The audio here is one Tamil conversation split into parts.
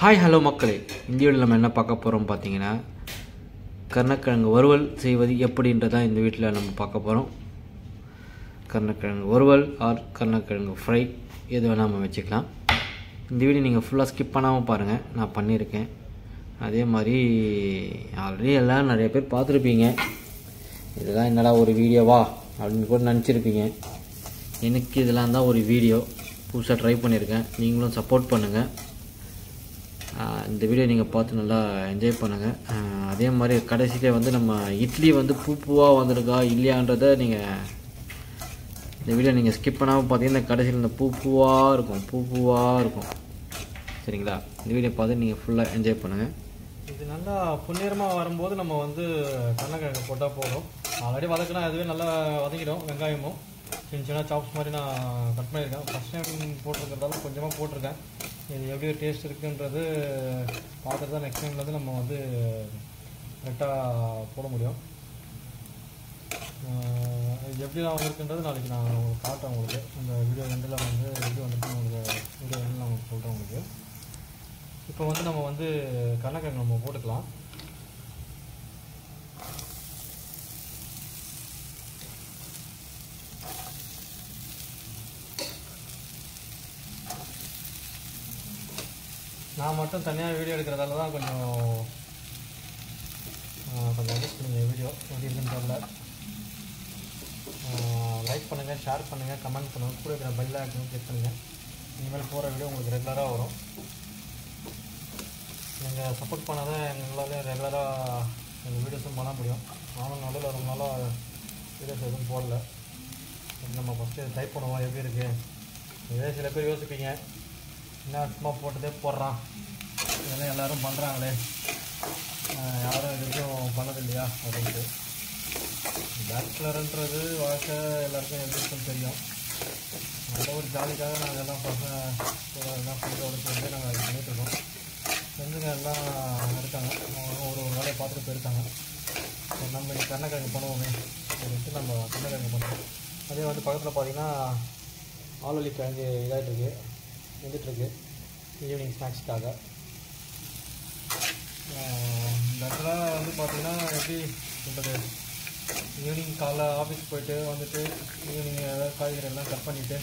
ஹாய் ஹலோ மக்களே இந்த வீடியோவில் நம்ம என்ன பார்க்க போகிறோம் பார்த்தீங்கன்னா கருணக்கிழங்கு வறுவல் செய்வது எப்படின்றதான் இந்த வீட்டில் நம்ம பார்க்க போகிறோம் கருணக்கிழங்கு வறுவல் ஆர் கருணக்கிழங்கு ஃப்ரை எது வேணால் நம்ம வச்சுக்கலாம் இந்த வீடியோ நீங்கள் ஃபுல்லாக ஸ்கிப் பண்ணாமல் பாருங்கள் நான் பண்ணியிருக்கேன் அதே மாதிரி ஆல்ரெடி எல்லாம் நிறைய பேர் பார்த்துருப்பீங்க இதெல்லாம் என்னடா ஒரு வீடியோவா அப்படின்னு கூட நினச்சிருப்பீங்க எனக்கு இதெல்லாம் தான் ஒரு வீடியோ புதுசாக ட்ரை பண்ணியிருக்கேன் நீங்களும் சப்போர்ட் பண்ணுங்கள் ஆஹ் இந்த வீடியோ நீங்கள் பார்த்து நல்லா என்ஜாய் பண்ணுங்கள் ஆஹ் அதே மாதிரி கடைசியில் வந்து நம்ம இட்லி வந்து பூ பூவாக வந்திருக்கா இல்லையான்றதை நீங்கள் இந்த வீடியோ நீங்கள் ஸ்கிப் பண்ணாமல் பார்த்தீங்கன்னா கடைசியில் இந்த பூ பூவாக இருக்கும் பூ பூவாக இருக்கும் சரிங்களா இந்த வீடியோ பார்த்து நீங்கள் ஃபுல்லாக என்ஜாய் பண்ணுங்கள் இது நல்லா பொன்னிறமாக வரும்போது நம்ம வந்து கருணக்கிழங்கு போட்டால் போதும் ஆல்ரெடி வதக்கினா அதுவே நல்லா வதக்கிடும் வெங்காயமும் சின்ன சின்ன சாப்ஸ் மாதிரி நான் கட் பண்ணியிருக்கேன் ஃபஸ்ட் டைம் போட்டிருக்கிறதால கொஞ்சமாக போட்டிருக்கேன் இது எப்படி டேஸ்ட் இருக்குன்றது பார்த்துட்டு தான் நெக்ஸ்ட் டைம்லேருந்து நம்ம வந்து கரெக்டாக போட முடியும் ஆஹ் இது எப்படி நான் இருக்குன்றது நாளைக்கு நான் உங்களுக்கு காட்டுறேன் உங்களுக்கு இந்த வீடியோ ரெண்டில் வந்து எப்படி வந்துட்டு உங்களுக்கு வீடியோ ரெண்டில் நான் உங்களுக்கு சொல்கிறேன் உங்களுக்கு இப்போ வந்து நம்ம வந்து கருணக்கிழங்கு நம்ம போட்டுக்கலாம் நான் மட்டும் தனியாக வீடியோ எடுக்கிறதால தான் கொஞ்சம் ஆ, கொஞ்சம் அட்ஜஸ்ட் பண்ணுங்க வீடியோ எப்படி இருக்குன்னு தெரியல லைக் பண்ணுங்கள் ஷேர் பண்ணுங்கள் கமெண்ட் பண்ணுங்கள் கூட இருக்கிற பெல் ஐக்கனும் கிளிக் பண்ணுங்கள் இனிமேல் போகிற வீடியோ உங்களுக்கு ரெகுலராக வரும் நீங்கள் சப்போர்ட் பண்ணால் தான் எங்களால் ரெகுலராக எங்கள் வீடியோஸும் பண்ண முடியும் நானும் நடுவில் ரொம்ப நாளாக வீடியோஸ் எதுவும் போடல சரி, நம்ம ஃபஸ்ட்டு டைப் பண்ணுவோம் எப்படி இருக்குது இதே சில பேர் யோசிப்பீங்க என்ன சும்மா போட்டதே போடுறான் இதெல்லாம் எல்லோரும் பண்ணுறாங்களே யாரும் இது வரைக்கும் பண்ணது இல்லையா அப்படின்ட்டு பேச்சுலர்ன்றது வாழ்க்கை எல்லாருக்கும் எப்படி இருக்குன்னு தெரியும் நல்ல ஒரு ஜாலிக்காக நாங்கள் எல்லாம் பசங்க கூட எல்லாம் ஃப்ரெண்டோட சேர்ந்து நாங்கள் இது பண்ணிட்டு இருக்கோம் ஃப்ரெண்டுங்க எல்லாம் இருக்காங்க அவங்க ஒரு ஒரு வேலையை பார்த்துட்டு போயிருக்காங்க சரி, நம்ம இன்னைக்கு கருணக்கிழங்கு பண்ணுவோமே அப்படின்ட்டு நம்ம கருணக்கிழங்கு பண்ணுறோம் அதே வந்து பக்கத்தில் பார்த்தீங்கன்னா ஆளுலி கிழங்கு இதாகிட்டுருக்கு வந்துட்டுருக்கு ஈவினிங் ஸ்நாக்ஸ்க்காக ஆஹ் இந்த இடத்துல வந்து பார்த்தீங்கன்னா எப்படி சொல்கிறது ஈவினிங் காலைல ஆஃபீஸ் போயிட்டு வந்துட்டு ஈவினிங் ஏதாவது காய்கறி எல்லாம் கட் பண்ணிவிட்டு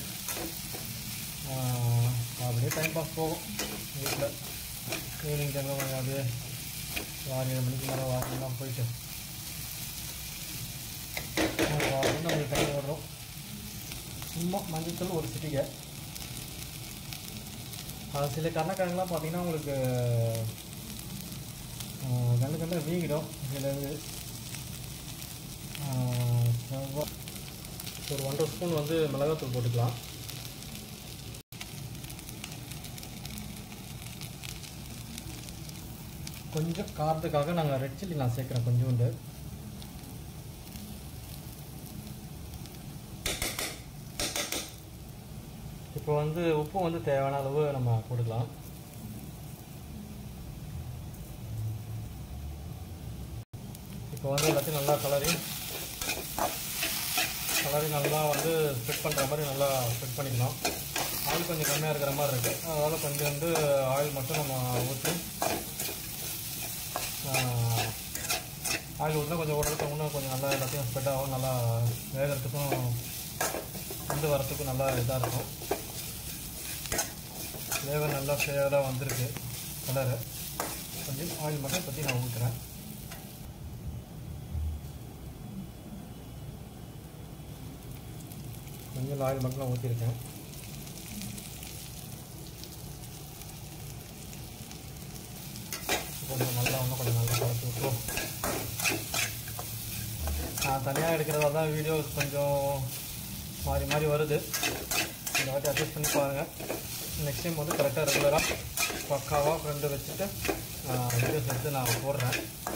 அப்படியே டைம் பாஸ் போகும் வீட்டில் ஈவினிங் டைமில் அப்படியே ஆறு ஏழு மணிக்கு மேலே வாக்கிங்லாம் போயிட்டு அப்படின்னு நம்மளுக்கு டைம் ஓடுறோம் சும்மா மஞ்சள் ஒரு சிட்டிகை அது சில கருணக்கிழங்குலாம் பார்த்தீங்கன்னா உங்களுக்கு ஆஹ், கண்டு கண்டு வீங்கிடும் இதில் இருந்து ஆஹ், செவ்வா- ஒரு ஒன்றரை ஸ்பூன் வந்து மிளகாத்தூள் போட்டுக்கலாம் கொஞ்சம் காரத்துக்காக நாங்கள் ரெட் சில்லி நான் சேர்க்குறேன் கொஞ்சோண்டு இப்போ வந்து உப்பு வந்து தேவையான அளவு நம்ம போட்டுக்கலாம் இப்போ வந்து எல்லாத்தையும் நல்லா கலரி கலரி நல்லா வந்து ஸ்ப்ரெட் பண்ணுற மாதிரி நல்லா ஸ்ப்ரெட் பண்ணிக்கலாம் ஆயில் கொஞ்சம் கம்மியாக இருக்கிற மாதிரி இருக்குது அதனால் கொஞ்சம் வந்து ஆயில் மட்டும் நம்ம ஊற்றி ஆயில் ஊற்றினா கொஞ்சம் ஓடுறதுக்கு இன்னும் கொஞ்சம் நல்லா எல்லாத்தையும் ஸ்ப்ரெட் ஆகும் நல்லா வேகிறதுக்கும் வந்து வரத்துக்கும் நல்லா இதாக இருக்கும் ஃப்ளேவர் நல்லா ஃப்ளேவராக வந்திருக்கு கலரு கொஞ்சம் ஆயில் மட்டும் பற்றி நான் ஊற்றுறேன் கொஞ்சம் ஆயில் மட்டும் நான் ஊற்றிருக்கேன் கொஞ்சம் நல்லா இன்னும் கொஞ்சம் நல்லா கலந்து விட்டுரும் நான் தனியாக எடுக்கிறதா தான் வீடியோ கொஞ்சம் மாறி மாறி வருது இந்த வாட்டி அட்ஜஸ்ட் பண்ணி பாருங்கள் நெக்ஸ்ட் டைம் வந்து கரெக்டாக ரெகுலராக பக்காவாக ஃப்ரெண்டு வச்சுட்டு வீடியோஸ் எடுத்து நான் போடுறேன்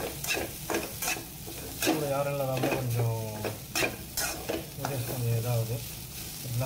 கூட யாரும் இல்லாத கொஞ்சம் வீடியோஸ் கொஞ்சம் இதாகுது சரிங்களா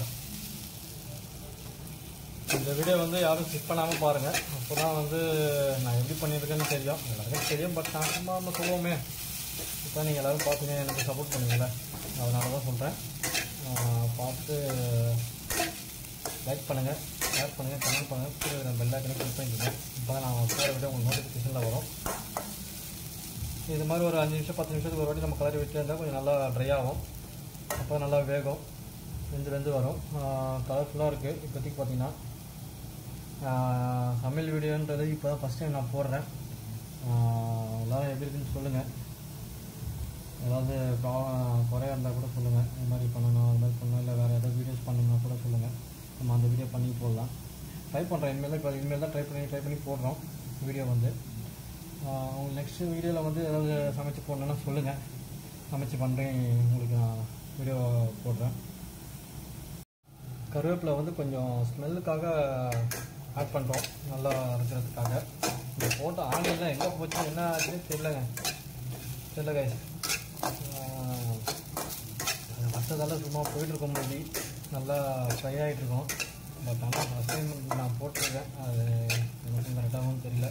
இந்த வீடியோ வந்து யாரும் ஸ்கிப் பண்ணாமல் பாருங்கள் அப்போ தான் வந்து நான் எப்படி பண்ணியிருக்கேன்னு தெரியும் எல்லாருக்கும் தெரியும் பட் நான் சும்மா நம்ம சொல்லுவோமே இப்போ நீங்கள் எல்லோரும் பார்த்துங்க எனக்கு சப்போர்ட் பண்ணுவீங்களே அதனால தான் சொல்கிறேன் பார்த்து லைக் பண்ணுங்கள் ஷேர் பண்ணுங்கள் கமெண்ட் பண்ணுங்கள் கீழே இருக்கிற பெல் ஐக்கனை கிளிக் பண்ணிக்கோங்க இப்போ தான் நான் போகிற விட உங்களுக்கு நோட்டிஃபிகேஷனில் வரும் இது மாதிரி ஒரு அஞ்சு நிமிஷம் பத்து நிமிஷத்துக்கு ஒரு வாட்டி நம்ம கலரி விட்டு இருந்தால் கொஞ்சம் நல்லா ட்ரை ஆகும் அப்போ நல்லா வேகும் வெந்து வெந்து வரும் கலர்ஃபுல்லாக இருக்குது இப்போதைக்கு பார்த்தீங்கன்னா ஆஹ் சமையல் வீடியோன்றது இப்போ தான் ஃபஸ்ட் டைம் நான் போடுறேன் ஆஹ் எல்லாரும் எப்படி இருக்குன்னு சொல்லுங்கள் ஏதாவது ப்ரா- குறையா இருந்தால் கூட சொல்லுங்கள் இது மாதிரி பண்ணணும் அது மாதிரி பண்ணணும் இல்லை வேறு ஏதாவது வீடியோஸ் பண்ணணும்னா கூட சொல்லுங்கள் நம்ம அந்த வீடியோ பண்ணி போடலாம் ட்ரை பண்ணுறேன் இனிமேல் இப்போ இனிமேல் தான் ட்ரை பண்ணி ட்ரை பண்ணி போடுறோம் வீடியோ வந்து ஆஹ் உங்களுக்கு நெக்ஸ்ட் வீடியோவில் வந்து ஏதாவது சமைச்சு போடணுன்னா சொல்லுங்கள் சமைச்சு பண்ணுறேன் உங்களுக்கு நான் வீடியோ போடுறேன் கருவேப்பிலை வந்து கொஞ்சம் ஸ்மெல்லுக்காக ஆட் பண்ணுறோம் நல்லா இருக்கிறதுக்காக இந்த போட்ட ஆனியன்லாம் எங்கே போச்சு என்ன ஆச்சுன்னு தெரியலங்க தெரியல guys. ஆஹ் அது மற்றதெல்லாம் சும்மா போயிட்டுருக்கோம் மூடி நல்லா ஃப்ரை ஆகிட்ருக்கோம் பட் ஆனால் ஃபஸ்ட் டைம் நான் போட்டிருக்கேன் அது எனக்கு கரெக்டாகவும் தெரியல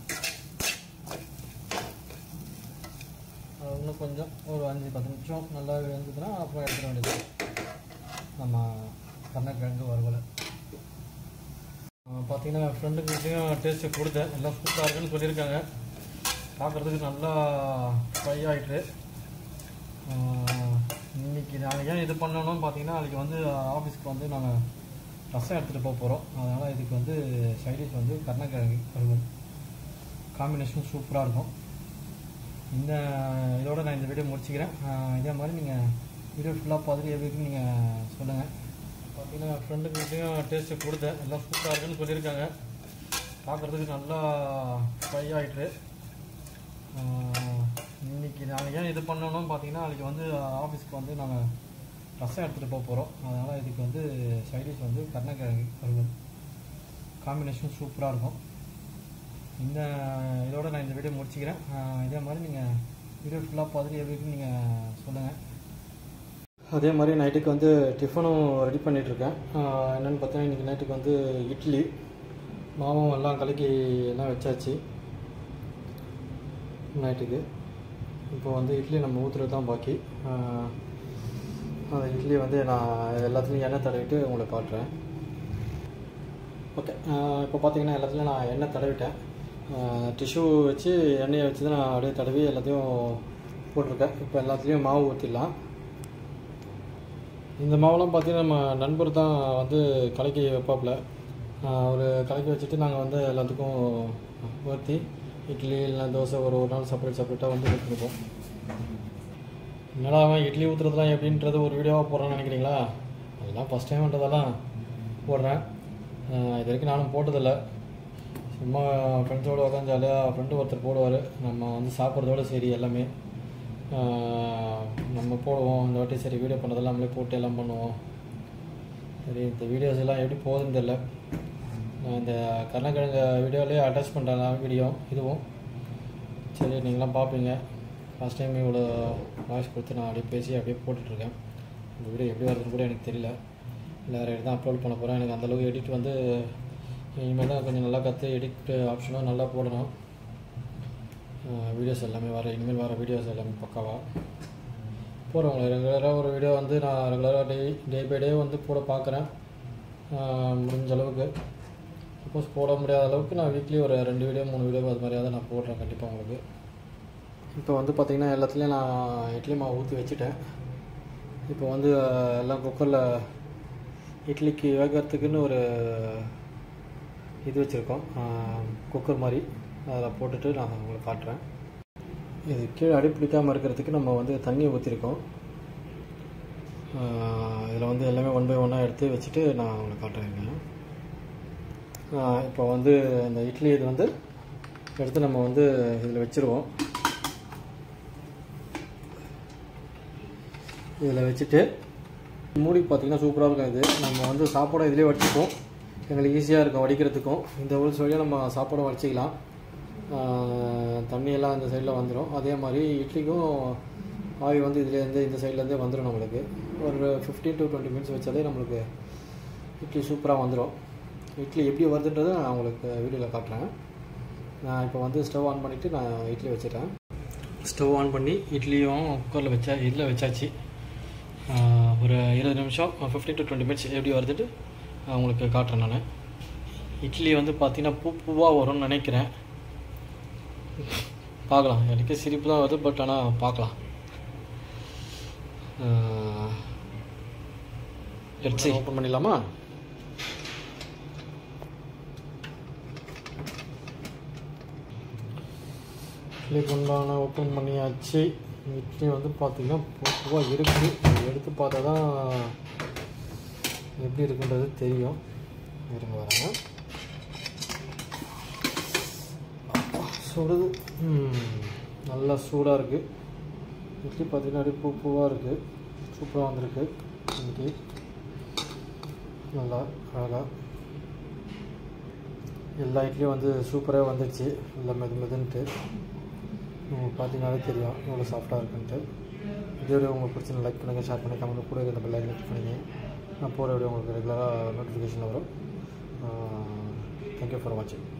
அது இன்னும் கொஞ்சம் ஒரு அஞ்சு பத்து நிமிஷம் நல்லா வெந்ததுன்னா அப்புறம் எடுத்துட வேண்டியது நம்ம கருணக்கிழங்கு வறுவலை பார்த்தீங்கன்னா என் ஃப்ரெண்டுக்கிட்டையும் டேஸ்ட்டு கொடுத்தேன் எல்லாம் சூப்பராக இருக்குன்னு சொல்லியிருக்காங்க பார்க்குறதுக்கு நல்லா ஃப்ரை ஆகிட்டு இன்னைக்கு நாங்கள் ஏன் இது பண்ணணும்னு பார்த்தீங்கன்னா நாளைக்கு வந்து ஆஃபீஸ்க்கு வந்து நாங்கள் ரசம் எடுத்துகிட்டு போக போகிறோம் அதனால் இதுக்கு வந்து சைடிஷ் வந்து கருணக்கிழங்கு வறுவல் காம்பினேஷன் சூப்பராக இருக்கும் இந்த இதோட நான் இந்த வீடியோ முடிச்சுக்கிறேன் ஆஹ் இதே மாதிரி நீங்கள் வீடியோ ஃபுல்லாக பார்த்துட்டு எப்படி இருக்குன்னு நீங்கள் சொல்லுங்கள் பார்த்தீங்கன்னா என் ஃப்ரெண்டுக்கிட்டையும் டேஸ்ட்டு கொடுத்தேன் எல்லாம் சூப்பராக இருக்குன்னு சொல்லியிருக்காங்க பார்க்குறதுக்கு நல்லா ஃப்ரை ஆகிட்டு இன்னைக்கு நாங்கள் ஏன் இது பண்ணணும்னு பார்த்தீங்கன்னா நாளைக்கு வந்து ஆஃபீஸ்க்கு வந்து நாங்கள் ரசம் எடுத்துகிட்டு போக போகிறோம் அதனால் இதுக்கு வந்து சைடிஷ் வந்து கருணக்கிழங்கு வறுவல் காம்பினேஷன் சூப்பராக இருக்கும் இந்த இதோட நான் இந்த வீடியோ முடிச்சுக்கிறேன் ஆஹ் இதே மாதிரி நீங்கள் வீடியோ ஃபுல்லாக பார்த்துட்டு எப்படி இருக்குன்னு நீங்கள் சொல்லுங்கள் அதே மாதிரி நைட்டுக்கு வந்து டிஃபனும் ரெடி பண்ணிகிட்ருக்கேன் என்னென்னு பார்த்தீங்கன்னா இன்றைக்கி நைட்டுக்கு வந்து இட்லி மாவும் எல்லாம் கலக்கி எல்லாம் வச்சாச்சு நைட்டுக்கு இப்போ வந்து இட்லி நம்ம ஊற்றுறது தான் பாக்கி ஆஹ் அந்த இட்லி வந்து நான் எல்லாத்துலேயும் எண்ணெய் தடவிட்டு உங்களுக்கு காட்டுறேன் ஓகே இப்போ பார்த்தீங்கன்னா எல்லாத்துலேயும் நான் எண்ணெய் தடவிட்டேன் டிஷ்யூ வச்சு எண்ணெயை வச்சு தான் நான் அப்படியே தடவி எல்லாத்தையும் போட்டிருக்கேன் இப்போ எல்லாத்துலேயும் மாவு ஊற்றிடலாம் இந்த மாவுலாம் பார்த்தீங்கன்னா நம்ம நண்பர் தான் வந்து கலக்கி வைப்பாப்புல ஒரு கலக்கி வச்சுட்டு நாங்கள் வந்து எல்லாத்துக்கும் ஊற்றி இட்லி இல்லைனா தோசை ஒரு ஒரு நாள் செப்பரேட் செப்பரேட்டாக வந்து ஊற்றிருப்போம் என்னடா அவன் இட்லி ஊற்றுறதுலாம் எப்படின்றது ஒரு வீடியோவாக போடுறான்னு நினைக்கிறீங்களா அதெல்லாம் ஃபஸ்ட் டைம்ன்றதெல்லாம் போடுறேன் ஆஹ் இது வரைக்கும் நானும் போட்டதில்லை சும்மா ஃப்ரெண்ட்ஸோடு உட்காந்து ஜாலியாக ஃப்ரெண்டு ஒருத்தர் போடுவார் நம்ம வந்து சாப்பிட்றதோட சரி எல்லாமே ஆஹ் நம்ம போடுவோம் இந்த வாட்டி சரி வீடியோ பண்ணதெல்லாம் நம்மளே போட்டு எல்லாம் பண்ணுவோம் சரி இந்த வீடியோஸ் எல்லாம் எப்படி போகுதுன்னு தெரில நான் இந்த கருணக்கிழங்கு வீடியோலேயே அட்டாச் பண்ணுறேன் வீடியோ இதுவும் சரி நீங்களாம் பார்ப்பீங்க ஃபஸ்ட் டைம் இவ்வளோ வாய்ஸ் கொடுத்து நான் அப்படியே பேசி அப்படியே போட்டுட்ருக்கேன் இந்த வீடியோ எப்படி வருதுன்னு கூட எனக்கு தெரியல இல்லை வேறு தான் அப்லோட் பண்ண போகிறேன் எனக்கு அந்தளவுக்கு எடிட் வந்து இனிமேல் தான் கொஞ்சம் நல்லா கற்று எடிட் ஆப்ஷனும் நல்லா போடணும் வீடியோஸ் எல்லாமே வர இனிமேல் வர வீடியோஸ் எல்லாமே பக்காவாக போடுறவங்க ரெகுலராக ஒரு வீடியோ வந்து நான் ரெகுலராக டே டே பை டே வந்து போட பார்க்குறேன் முடிஞ்ச அளவுக்கு சப்போஸ் போட முடியாத அளவுக்கு நான் வீக்லி ஒரு ரெண்டு வீடியோ மூணு வீடியோ அது மாதிரியாவது நான் போடுறேன் கண்டிப்பாக உங்களுக்கு இப்போ வந்து பார்த்திங்கன்னா எல்லாத்துலேயும் நான் இட்லி மாவு ஊற்றி வச்சுட்டேன் இப்போ வந்து அஹ், எல்லாம் குக்கரில் இட்லிக்கு வேகிறதுக்குன்னு ஒரு இது வச்சுருக்கோம் குக்கர் மாதிரி அதில் போட்டுட்டு நான் உங்களுக்கு காட்டுறேன் இது கீழே அடி பிடிக்காமல் இருக்கிறதுக்கு நம்ம வந்து தண்ணி ஊற்றிருக்கோம் இதில் வந்து எல்லாமே ஒன் பை ஒன்னாக எடுத்து வச்சுட்டு நான் உங்களுக்கு காட்டுறேங்க இப்போ வந்து இந்த இட்லி இது வந்து எடுத்து நம்ம வந்து இதில் வச்சுருவோம் இதில் வச்சுட்டு மூடி பார்த்தீங்கன்னா சூப்பராக இருக்கும் இது நம்ம வந்து சாப்பாடு இதிலே வடிச்சுப்போம் எங்களுக்கு ஈஸியாக இருக்கும் வடிக்கிறதுக்கும் இந்த ஹோல்ஸ் வழியாக நம்ம சாப்பாடும் வடிச்சிக்கலாம் ஆஹ் தண்ணியெல்லாம் இந்த சைடில் வந்துடும் அதே மாதிரி இட்லிக்கும் ஆவி வந்து இதுலேருந்து இந்த சைட்லேருந்தே வந்துடும் நம்மளுக்கு ஒரு ஃபிஃப்டீன் டு டுவெண்ட்டி மினிட்ஸ் வச்சாலே நம்மளுக்கு இட்லி சூப்பராக வந்துடும் இட்லி எப்படி வருதுன்றதை நான் உங்களுக்கு வீடியோவில் காட்டுறேன் நான் இப்போ வந்து ஸ்டவ் ஆன் பண்ணிவிட்டு நான் இட்லி வச்சிட்டேன் ஸ்டவ் ஆன் பண்ணி இட்லியும் குக்கரில் வச்சா இதில் வச்சாச்சு ஆஹ் ஒரு இருபது நிமிஷம் ஃபிஃப்டீன் டு டுவெண்ட்டி மினிட்ஸ் எப்படி வருதுட்டு நான் உங்களுக்கு காட்டுறேன் நான் இட்லி வந்து பார்த்தீங்கன்னா பூ பூவாக வரும்னு நினைக்கிறேன் பார்க்கலாம் எனக்கு சிரிப்பு தான் வருது பட் ஆனால் பார்க்கலாம் லெட்ஸ் ஓப்பன் பண்ணிடலாமா இட்லி குண்டான ஓப்பன் பண்ணியாச்சு இட்லி வந்து பார்த்திங்கன்னா பூவாக இருக்குது எடுத்து பார்த்தா தான் எப்படி இருக்குன்றது தெரியும் இருங்க வரேங்க அப்பா, சுடுது ம், நல்லா சூடாக இருக்குது இட்லி பார்த்திங்கன்னா அப்படியே பூ பூவாக இருக்குது சூப்பராக வந்திருக்கு இட்லி நல்லா அழகாக எல்லா இட்லியும் வந்து சூப்பராக வந்துடுச்சு நல்லா மெது மெதுன்ட்டு உங்களுக்கு பார்த்தீங்கன்னாலே தெரியும் எவ்வளோ சாஃப்டாக இருக்குன்ட்டு வீடியோ உங்களுக்கு பிடிச்சி லைக் பண்ணுங்கள் ஷேர் பண்ணி கமெண்ட் கூட இந்த பெல் கிளிக் பண்ணுங்க நான் போகிற வீடியோ உங்களுக்கு ரெகுலராக நோட்டிஃபிகேஷன் வரும் தேங்க்யூ ஃபார் வாட்சிங்